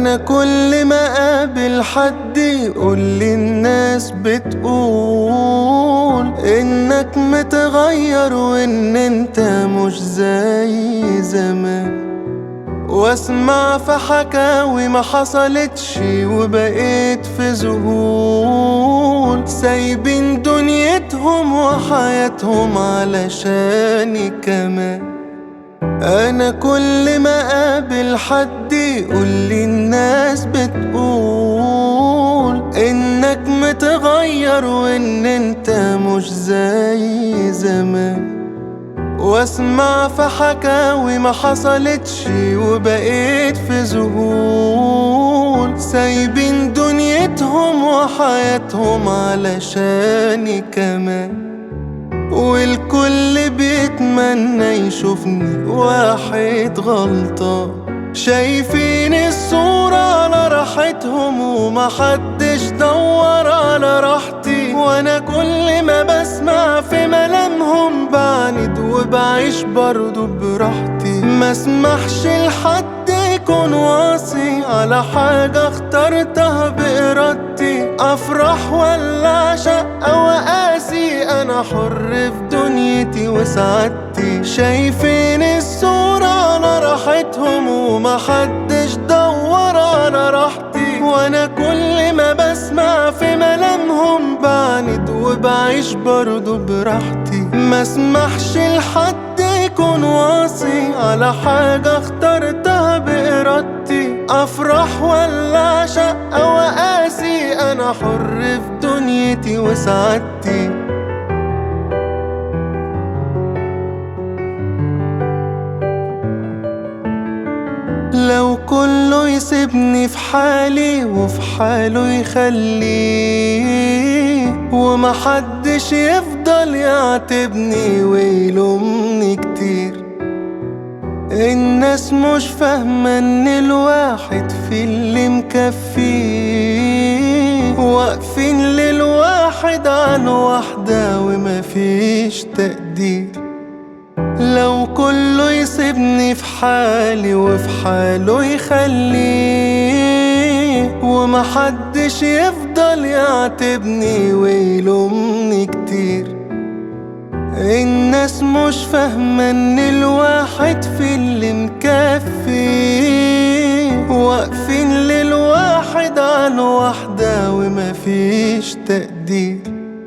انا كل ما اقابل حد يقول لي الناس بتقول انك متغير وان انت مش زي زمان واسمع في حكاوي ما حصلتش وبقيت في ذهول سايبين دنيتهم وحياتهم علشاني كمان انا كل ما اقابل حد يقول لي الناس بتقول انك متغير وان انت مش زي زمان واسمع في حكاوي ما حصلتش وبقيت في ذهول سايبين دنيتهم وحياتهم علشاني كمان والكل بيتمنى يشوفني واحد غلطان شايفين الصورة على راحتهم ومحدش دور على راحتي وانا كل ما بسمع في ملامهم بعند وبعيش برضو براحتي ما اسمحش لحد يكون واصي على حاجة اخترتها بإرادتي أفرح ولا أعشق وأقاسي أنا حر في دنيتي وسعادتي شايفين الصورة على راحتهم ومحدش دور على راحتي وأنا كل ما بسمع في ملامهم بعند وبعيش برضو براحتي ما اسمحش لحد يكون واصي على حاجة اخترتها بإرادتي أفرح ولا أعشق وأقاسي أنا حر في دنيتي وسعادتي لو كله يسيبني في حالي وفي حاله يخليه ومحدش يفضل يعاتبني ويلومني كتير الناس مش فاهمة ان الواحد في اللي مكفيه واقفين للواحد عن واحدة ومفيش تقدير لو كله يسيبني في حالي وفي حاله يخليه ومحدش يفضل يعاتبني ويلومني كتير الناس مش فاهمة ان الواحد في اللي مكفيه واقفين للواحد عن واحدة ومفيش تقدير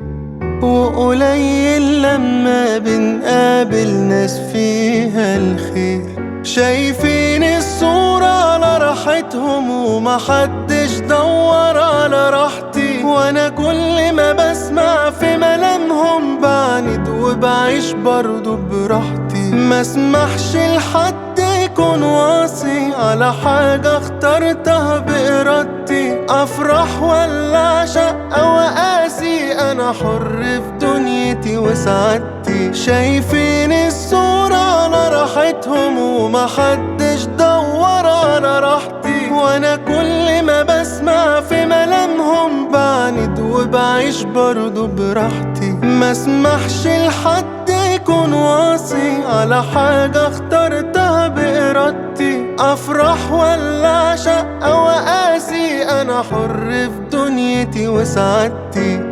وقليل لما بنقابل ناس فيها الخير شايفين الصورة على راحتهم ومحدش دور على راحتي وانا كل ما بسمع في ملامهم بعند وبعيش برضو براحتي ما اسمحش لحد يكون واصي على حاجة اخترتها بإرادتي أفرح ولا أعشق وأقاسي أنا حر في دنيتي وسعادتي شايفين الصورة على راحتهم ومحدش دور على راحتي وأنا كل ما بسمع في ملامهم بعند وبعيش برضو براحتي ما اسمحش لحد يكون واصي على حاجة اخترتها بإرادتي أفرح ولا أعشق وأقاسي أنا حر في دنيتي وسعادتي